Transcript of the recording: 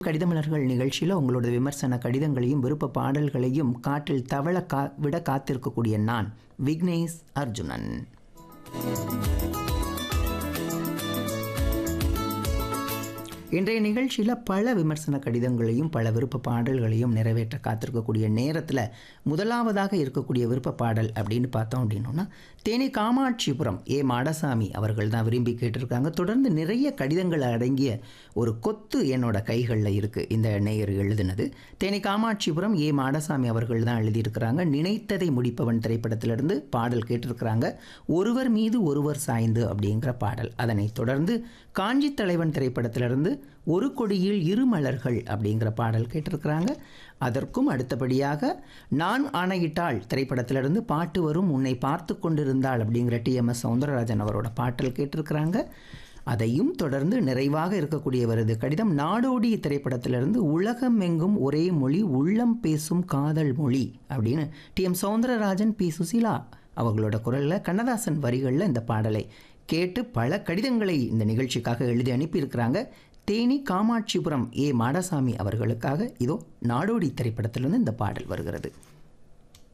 கடிதமலர்கள் நிகழ்ச்சியில் உங்களோட விமர்சன கடிதங்களையும் விருப்ப பாடல்களையும் காற்றில் தவள கா விட காத்திருக்கக்கூடிய நான் விக்னேஷ் அர்ஜுனன் இன்றைய நிகழ்ச்சியில் பல விமர்சன கடிதங்களையும் பல விருப்ப பாடல்களையும் நிறைவேற்ற காத்திருக்கக்கூடிய நேரத்தில் முதலாவதாக இருக்கக்கூடிய விருப்ப பாடல் அப்படின்னு பார்த்தோம் அப்படின்னோன்னா தேனி காமாட்சிபுரம் ஏ மாடசாமி அவர்கள் தான் விரும்பி கேட்டிருக்காங்க தொடர்ந்து நிறைய கடிதங்கள் அடங்கிய ஒரு கொத்து என்னோட கைகளில் இருக்குது இந்த நேயர் எழுதினது தேனி காமாட்சிபுரம் ஏ மாடசாமி அவர்கள் தான் எழுதியிருக்கிறாங்க நினைத்ததை முடிப்பவன் திரைப்படத்திலிருந்து பாடல் கேட்டிருக்கிறாங்க ஒருவர் மீது ஒருவர் சாய்ந்து அப்படிங்கிற பாடல் அதனைத் தொடர்ந்து காஞ்சி தலைவன் திரைப்படத்திலிருந்து ஒரு கொடியில் இரு மலர்கள் அப்படிங்கிற பாடல் கேட்டிருக்கிறாங்க அதற்கும் அடுத்தபடியாக நான் ஆணையிட்டாள் திரைப்படத்திலிருந்து பாட்டு வரும் உன்னை பார்த்து கொண்டிருந்தாள் அப்படிங்கிற டிஎம்எஸ் சவுந்தரராஜன் அவரோட பாட்டல் கேட்டிருக்கிறாங்க அதையும் தொடர்ந்து நிறைவாக இருக்கக்கூடிய வருது கடிதம் நாடோடி திரைப்படத்திலிருந்து உலகம் எங்கும் ஒரே மொழி உள்ளம் பேசும் காதல் மொழி அப்படின்னு டிஎம் சவுந்தரராஜன் பி சுசீலா அவங்களோட குரலில் கண்ணதாசன் வரிகளில் இந்த பாடலை கேட்டு பல கடிதங்களை இந்த நிகழ்ச்சிக்காக எழுதி அனுப்பியிருக்கிறாங்க தேனி காமாட்சிபுரம் ஏ மாடசாமி அவர்களுக்காக இதோ நாடோடி திரைப்படத்திலிருந்து இந்த பாடல் வருகிறது